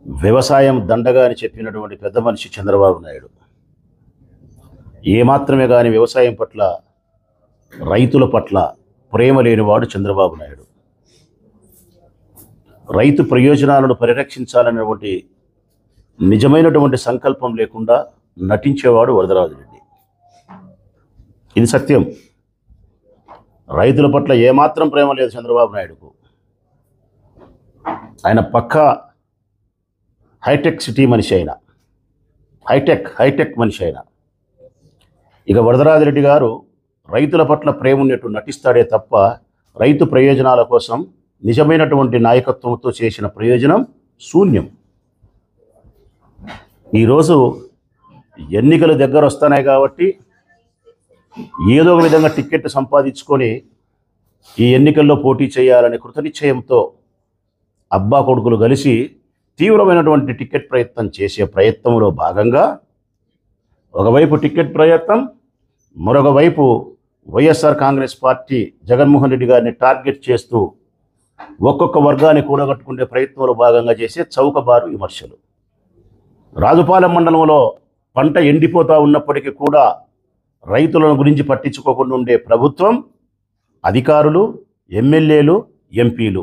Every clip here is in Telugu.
వ్యవసాయం దండగా అని చెప్పినటువంటి పెద్ద మనిషి చంద్రబాబు నాయుడు ఏమాత్రమే కానీ వ్యవసాయం పట్ల రైతుల పట్ల ప్రేమ లేనివాడు చంద్రబాబు నాయుడు రైతు ప్రయోజనాలను పరిరక్షించాలనేటువంటి నిజమైనటువంటి సంకల్పం లేకుండా నటించేవాడు వరదరాజు రెడ్డి ఇది సత్యం రైతుల పట్ల ఏమాత్రం ప్రేమ లేదు చంద్రబాబు నాయుడుకు ఆయన పక్క హైటెక్ సిటీ మనిషి అయిన హైటెక్ హైటెక్ మనిషి అయిన ఇక వరదరాజిరెడ్డి గారు రైతుల పట్ల ప్రేమ ఉన్నట్టు నటిస్తాడే తప్ప రైతు ప్రయోజనాల కోసం నిజమైనటువంటి నాయకత్వంతో చేసిన ప్రయోజనం శూన్యం ఈరోజు ఎన్నికలు దగ్గర వస్తున్నాయి కాబట్టి ఏదో ఒక విధంగా టికెట్ సంపాదించుకొని ఈ ఎన్నికల్లో పోటీ చేయాలనే కృతనిశ్చయంతో అబ్బా కొడుకులు కలిసి తీవ్రమైనటువంటి టికెట్ ప్రయత్నం చేసే ప్రయత్నంలో భాగంగా ఒకవైపు టికెట్ ప్రయత్నం మరొక వైపు వైఎస్ఆర్ కాంగ్రెస్ పార్టీ జగన్మోహన్ రెడ్డి గారిని టార్గెట్ చేస్తూ ఒక్కొక్క వర్గాన్ని కూడగట్టుకునే ప్రయత్నంలో భాగంగా చేసే చౌకబారు విమర్శలు రాజుపాలెం మండలంలో పంట ఎండిపోతూ ఉన్నప్పటికీ కూడా రైతులను గురించి పట్టించుకోకుండా ఉండే ప్రభుత్వం అధికారులు ఎమ్మెల్యేలు ఎంపీలు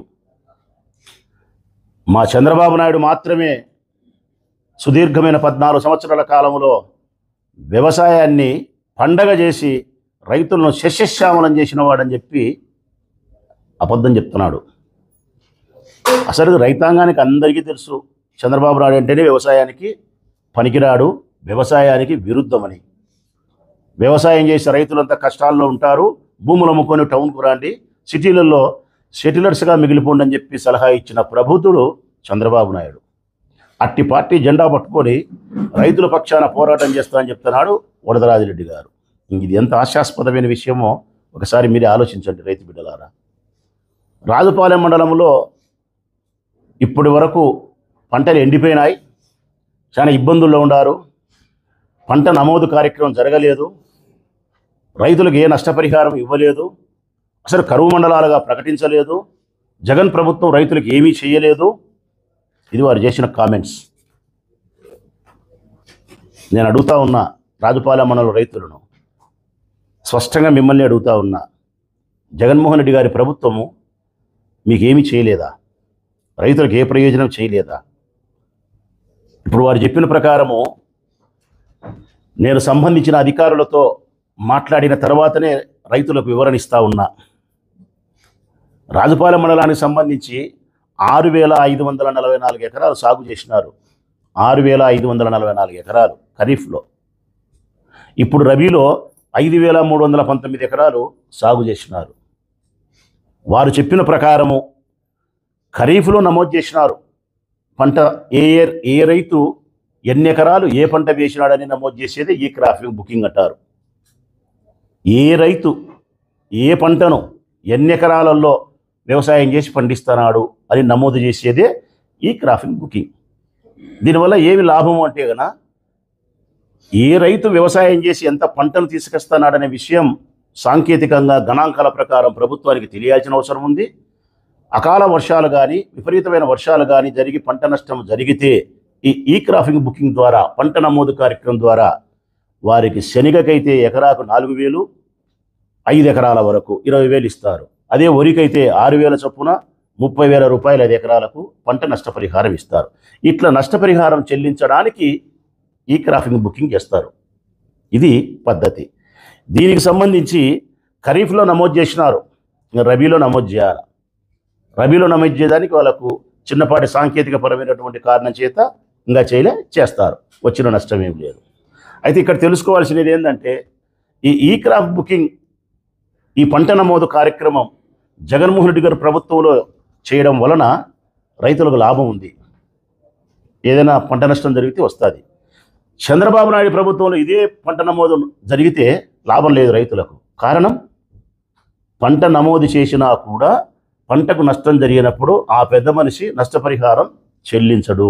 మా చంద్రబాబు నాయుడు మాత్రమే సుదీర్ఘమైన పద్నాలుగు సంవత్సరాల కాలంలో వ్యవసాయాన్ని పండగ చేసి రైతులను శస్యశ్యామలం చేసిన వాడని చెప్పి అబద్ధం చెప్తున్నాడు అసలు రైతాంగానికి అందరికీ తెలుసు చంద్రబాబు నాయుడు అంటేనే వ్యవసాయానికి పనికిరాడు వ్యవసాయానికి విరుద్ధమని వ్యవసాయం చేసే రైతులంతా కష్టాల్లో ఉంటారు భూములు అమ్ముకొని టౌన్కు రండి సిటీలలో సెటిలర్స్గా మిగిలిపోండి అని చెప్పి సలహా ఇచ్చిన ప్రబుద్ధుడు చంద్రబాబు నాయుడు అట్టి పార్టీ జెండా పట్టుకొని రైతుల పక్షాన పోరాటం చేస్తానని చెప్తున్నాడు వరదరాజిరెడ్డి గారు ఇది ఎంత హాస్యాస్పదమైన విషయమో ఒకసారి మీరే ఆలోచించండి రైతు బిడ్డలారా రాజుపాలెం మండలంలో ఇప్పటి వరకు పంటలు ఎండిపోయినాయి చాలా ఇబ్బందుల్లో ఉన్నారు పంట నమోదు కార్యక్రమం జరగలేదు రైతులకు ఏ నష్టపరిహారం ఇవ్వలేదు అసలు కరువు మండలాలుగా ప్రకటించలేదు జగన్ ప్రభుత్వం రైతులకు ఏమీ చేయలేదు ఇది వారు చేసిన కామెంట్స్ నేను అడుగుతా ఉన్నా రాజుపాలెం మండలం రైతులను స్పష్టంగా మిమ్మల్ని అడుగుతా ఉన్నా జగన్మోహన్ రెడ్డి గారి ప్రభుత్వము మీకేమీ చేయలేదా రైతులకు ఏ ప్రయోజనం చేయలేదా ఇప్పుడు వారు చెప్పిన ప్రకారము నేను సంబంధించిన అధికారులతో మాట్లాడిన తర్వాతనే రైతులకు వివరణ ఇస్తా ఉన్నా రాజుపాలెం మండలానికి సంబంధించి ఆరు వేల ఐదు వందల నలభై నాలుగు ఎకరాలు సాగు చేసినారు ఆరు వేల ఐదు వందల నలభై నాలుగు ఎకరాలు ఖరీఫ్లో ఇప్పుడు రబీలో ఐదు వేల మూడు వందల పంతొమ్మిది ఎకరాలు సాగు చేసినారు వారు చెప్పిన ప్రకారము ఖరీఫ్లో నమోదు చేసినారు పంట ఏ ఏ- ఏ రైతు ఎన్ని ఎకరాలు ఏ పంట వేసినాడని నమోదు చేసేది ఈ క్రాఫింగ్ బుకింగ్ అంటారు ఏ రైతు ఏ పంటను ఎన్ని ఎకరాలలో వ్యవసాయం చేసి పండిస్తున్నాడు అని నమోదు చేసేదే ఈ క్రాఫింగ్ బుకింగ్ దీనివల్ల ఏమి లాభం అంటే గన ఏ రైతు వ్యవసాయం చేసి ఎంత పంటను తీసుకొస్తున్నాడనే విషయం సాంకేతికంగా గణాంకాల ప్రకారం ప్రభుత్వానికి తెలియాల్సిన అవసరం ఉంది అకాల వర్షాలు కానీ విపరీతమైన వర్షాలు కానీ జరిగి పంట నష్టం జరిగితే ఈ ఈ క్రాఫింగ్ బుకింగ్ ద్వారా పంట నమోదు కార్యక్రమం ద్వారా వారికి శనగకైతే ఎకరాకు నాలుగు వేలు ఐదు ఎకరాల వరకు ఇరవై వేలు ఇస్తారు అదే వరికైతే ఆరు వేల చొప్పున ముప్పై వేల రూపాయల ఐదు ఎకరాలకు పంట నష్టపరిహారం ఇస్తారు ఇట్లా నష్టపరిహారం చెల్లించడానికి ఈ క్రాఫింగ్ బుకింగ్ చేస్తారు ఇది పద్ధతి దీనికి సంబంధించి ఖరీఫ్లో నమోదు చేసినారు ఇంకా రబీలో నమోదు చేయాలి రబీలో నమోదు చేయడానికి వాళ్ళకు చిన్నపాటి సాంకేతిక పరమైనటువంటి కారణం చేత ఇంకా చేయలే చేస్తారు వచ్చిన నష్టం ఏం లేదు అయితే ఇక్కడ తెలుసుకోవాల్సినది ఏంటంటే ఈ ఈ క్రాప్ బుకింగ్ ఈ పంట నమోదు కార్యక్రమం జగన్మోహన్ రెడ్డి గారు ప్రభుత్వంలో చేయడం వలన రైతులకు లాభం ఉంది ఏదైనా పంట నష్టం జరిగితే వస్తుంది చంద్రబాబు నాయుడు ప్రభుత్వంలో ఇదే పంట నమోదు జరిగితే లాభం లేదు రైతులకు కారణం పంట నమోదు చేసినా కూడా పంటకు నష్టం జరిగినప్పుడు ఆ పెద్ద మనిషి నష్టపరిహారం చెల్లించడు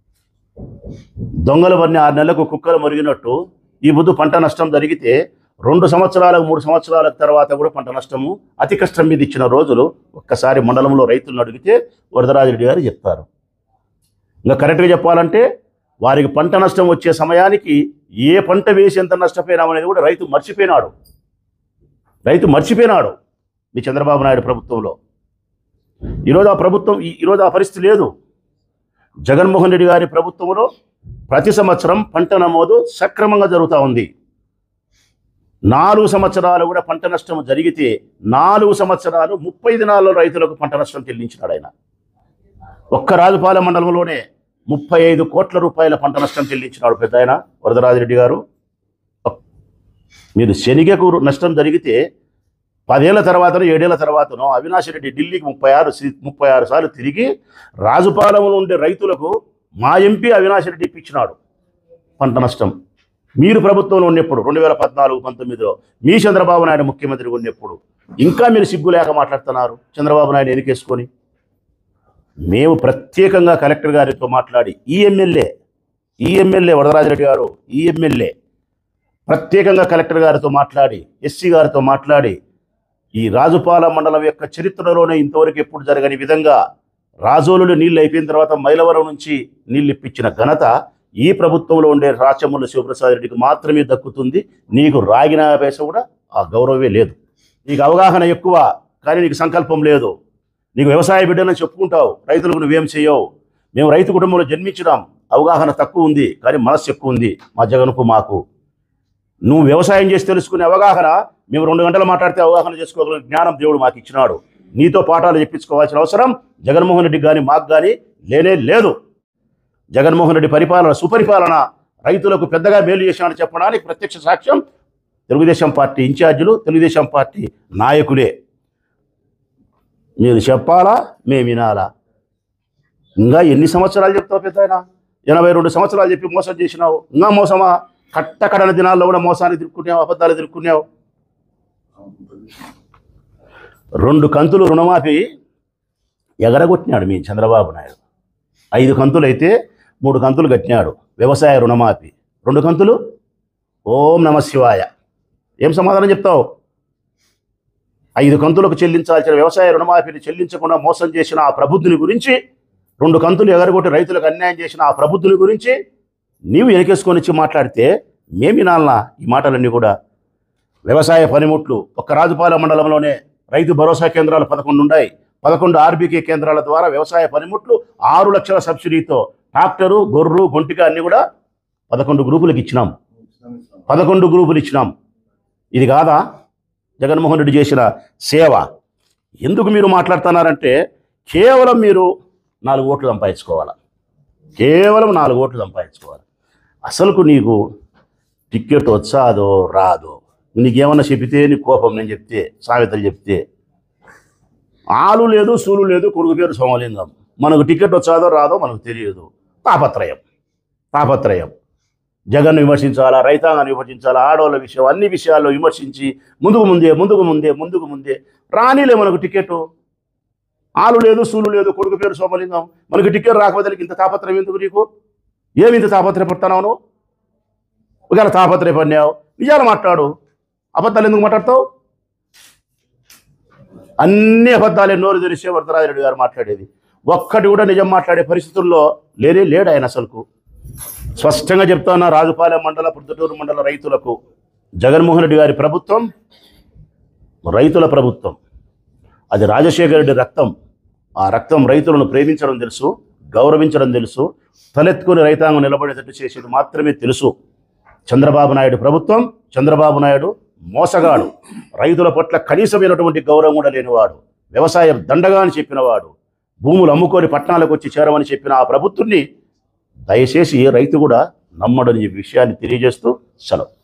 దొంగలు పడిన ఆరు నెలలకు కుక్కలు మురిగినట్టు ఈ బుద్ధు పంట నష్టం జరిగితే రెండు సంవత్సరాలకు మూడు సంవత్సరాల తర్వాత కూడా పంట నష్టము అతి కష్టం మీద ఇచ్చిన రోజులు ఒక్కసారి మండలంలో రైతులను అడిగితే వరదరాజరెడ్డి గారు చెప్తారు ఇంకా కరెక్ట్గా చెప్పాలంటే వారికి పంట నష్టం వచ్చే సమయానికి ఏ పంట వేసి ఎంత నష్టపోయినామనేది కూడా రైతు మర్చిపోయినాడు రైతు మర్చిపోయినాడు మీ చంద్రబాబు నాయుడు ప్రభుత్వంలో ఈరోజు ఆ ప్రభుత్వం ఈ- ఈరోజు ఆ పరిస్థితి లేదు జగన్మోహన్ రెడ్డి గారి ప్రభుత్వంలో ప్రతి సంవత్సరం పంట నమోదు సక్రమంగా జరుగుతూ ఉంది నాలుగు సంవత్సరాలు కూడా పంట నష్టం జరిగితే నాలుగు సంవత్సరాలు ముప్పై దినాల్లో రైతులకు పంట నష్టం చెల్లించినాడు ఆయన ఒక్క రాజుపాలెం మండలంలోనే ముప్పై ఐదు కోట్ల రూపాయల పంట నష్టం చెల్లించినాడు పెద్ద ఆయన వరదరాజిరెడ్డి గారు మీరు శనిగకు నష్టం జరిగితే పదేళ్ల తర్వాతనో ఏడేళ్ల తర్వాతనో అవినాష్ రెడ్డి ఢిల్లీకి ముప్పై ఆరు సి- ముప్పై ఆరు సార్లు తిరిగి రాజుపాలెంలో ఉండే రైతులకు మా ఎంపీ అవినాష్ రెడ్డి ఇప్పించినాడు పంట నష్టం మీరు ప్రభుత్వంలో ఉన్నప్పుడు రెండు వేల పద్నాలుగు పంతొమ్మిదిలో మీ చంద్రబాబు నాయుడు ముఖ్యమంత్రిగా ఉన్నప్పుడు ఇంకా మీరు సిగ్గు లేక మాట్లాడుతున్నారు చంద్రబాబు నాయుడు ఎన్నికేసుకొని మేము ప్రత్యేకంగా కలెక్టర్ గారితో మాట్లాడి ఈ ఎమ్మెల్యే ఈ ఎమ్మెల్యే వరదరాజరెడ్డి గారు ఈ ఎమ్మెల్యే ప్రత్యేకంగా కలెక్టర్ గారితో మాట్లాడి ఎస్సీ గారితో మాట్లాడి ఈ రాజుపాల మండలం యొక్క చరిత్రలోనే ఇంతవరకు ఎప్పుడు జరగని విధంగా రాజోలులో నీళ్ళు అయిపోయిన తర్వాత మైలవరం నుంచి నీళ్ళు ఇప్పించిన ఘనత ఈ ప్రభుత్వంలో ఉండే రాచమూల శివప్రసాద్ రెడ్డికి మాత్రమే దక్కుతుంది నీకు రాగిన పైస కూడా ఆ గౌరవమే లేదు నీకు అవగాహన ఎక్కువ కానీ నీకు సంకల్పం లేదు నీకు వ్యవసాయ బిడ్డలని చెప్పుకుంటావు రైతులకు నువ్వేం చేయవు మేము రైతు కుటుంబంలో జన్మించినాం అవగాహన తక్కువ ఉంది కానీ మనస్సు ఎక్కువ ఉంది మా జగన్కు మాకు నువ్వు వ్యవసాయం చేసి తెలుసుకునే అవగాహన మేము రెండు గంటలు మాట్లాడితే అవగాహన చేసుకోగలిగిన జ్ఞానం దేవుడు మాకు ఇచ్చినాడు నీతో పాఠాలు చెప్పించుకోవాల్సిన అవసరం జగన్మోహన్ రెడ్డి కానీ మాకు కానీ లేనే లేదు జగన్మోహన్ రెడ్డి పరిపాలన సుపరిపాలన రైతులకు పెద్దగా మేలు చేశాడని చెప్పడానికి ప్రత్యక్ష సాక్ష్యం తెలుగుదేశం పార్టీ ఇన్ఛార్జీలు తెలుగుదేశం పార్టీ నాయకులే మీరు చెప్పాలా మేము వినాలా ఇంకా ఎన్ని సంవత్సరాలు చెప్తావు పెద్ద ఆయన ఎనభై రెండు సంవత్సరాలు చెప్పి మోసం చేసినావు ఇంకా మోసమా కట్టకడన దినాల్లో కూడా మోసాన్ని తిరుక్కున్నావు అబద్ధాలు తిరుక్కున్నావు రెండు కంతులు రుణమాఫీ ఎగరగొట్టినాడు మీ చంద్రబాబు నాయుడు ఐదు కంతులు అయితే మూడు కంతులు కట్టినాడు వ్యవసాయ రుణమాఫీ రెండు కంతులు ఓం నమ శివాయ ఏం సమాధానం చెప్తావు ఐదు కంతులకు చెల్లించాల్సిన వ్యవసాయ రుణమాఫీని చెల్లించకుండా మోసం చేసిన ఆ ప్రబుద్ధుని గురించి రెండు కంతులు ఎగరగొట్టి రైతులకు అన్యాయం చేసిన ఆ ప్రబుద్ధుని గురించి నీవు వెనకేసుకొని వచ్చి మాట్లాడితే మేము వినాలనా ఈ మాటలన్నీ కూడా వ్యవసాయ పనిముట్లు ఒక్క రాజుపాలెం మండలంలోనే రైతు భరోసా కేంద్రాలు పదకొండు ఉన్నాయి పదకొండు ఆర్బీకే కేంద్రాల ద్వారా వ్యవసాయ పనిముట్లు ఆరు లక్షల సబ్సిడీతో ట్రాక్టరు గొర్రు గొంటిక అన్ని కూడా పదకొండు గ్రూపులకు ఇచ్చినాం పదకొండు గ్రూపులు ఇచ్చినాం ఇది కాదా జగన్మోహన్ రెడ్డి చేసిన సేవ ఎందుకు మీరు మాట్లాడుతున్నారంటే కేవలం మీరు నాలుగు ఓట్లు సంపాదించుకోవాలి కేవలం నాలుగు ఓట్లు సంపాదించుకోవాలి అసలుకు నీకు టికెట్ వచ్చాదో రాదో నీకేమన్నా చెబితే నీ కోపం నేను చెప్తే సామెతలు చెప్తే ఆలు లేదు సూలు లేదు కొడుకు పేరు సోమలింగం మనకు టికెట్ వచ్చాదో రాదో మనకు తెలియదు తాపత్రయం తాపత్రయం జగన్ను విమర్శించాలా రైతాంగాన్ని విమర్శించాలా ఆడవాళ్ళ విషయం అన్ని విషయాల్లో విమర్శించి ముందుకు ముందే ముందుకు ముందే ముందుకు ముందే రానిలే మనకు టికెట్ ఆలు లేదు సూలు లేదు కొడుకు పేరు సోమలింగం మనకు టికెట్ రాకపోతే నీకు ఇంత తాపత్రయం ఎందుకు నీకు ఏమి ఇంత తాపత్రయపడుతున్నావు నువ్వు ఒకవేళ తాపత్రయపడినావు నిజాలు మాట్లాడు అబద్ధాలు ఎందుకు మాట్లాడతావు అన్ని అబద్ధాలే నోరు తెరిసే వరదరాజరెడ్డి గారు మాట్లాడేది ఒక్కటి కూడా నిజం మాట్లాడే పరిస్థితుల్లో లేనే లేడు ఆయన అసలుకు స్పష్టంగా చెప్తాను రాజుపాలెం మండల పుద్దటూరు మండల రైతులకు జగన్మోహన్ రెడ్డి గారి ప్రభుత్వం రైతుల ప్రభుత్వం అది రాజశేఖర రెడ్డి రక్తం ఆ రక్తం రైతులను ప్రేమించడం తెలుసు గౌరవించడం తెలుసు తలెత్తుకుని రైతాంగం నిలబడేటట్టు చేసేది మాత్రమే తెలుసు చంద్రబాబు నాయుడు ప్రభుత్వం చంద్రబాబు నాయుడు మోసగాడు రైతుల పట్ల కనీసమైనటువంటి గౌరవం కూడా లేనివాడు వ్యవసాయం దండగా అని చెప్పినవాడు భూములు అమ్ముకొని పట్టణాలకు వచ్చి చేరమని చెప్పిన ఆ ప్రభుత్వాన్ని దయచేసి ఏ రైతు కూడా నమ్మడని ఈ విషయాన్ని తెలియజేస్తూ సెలవు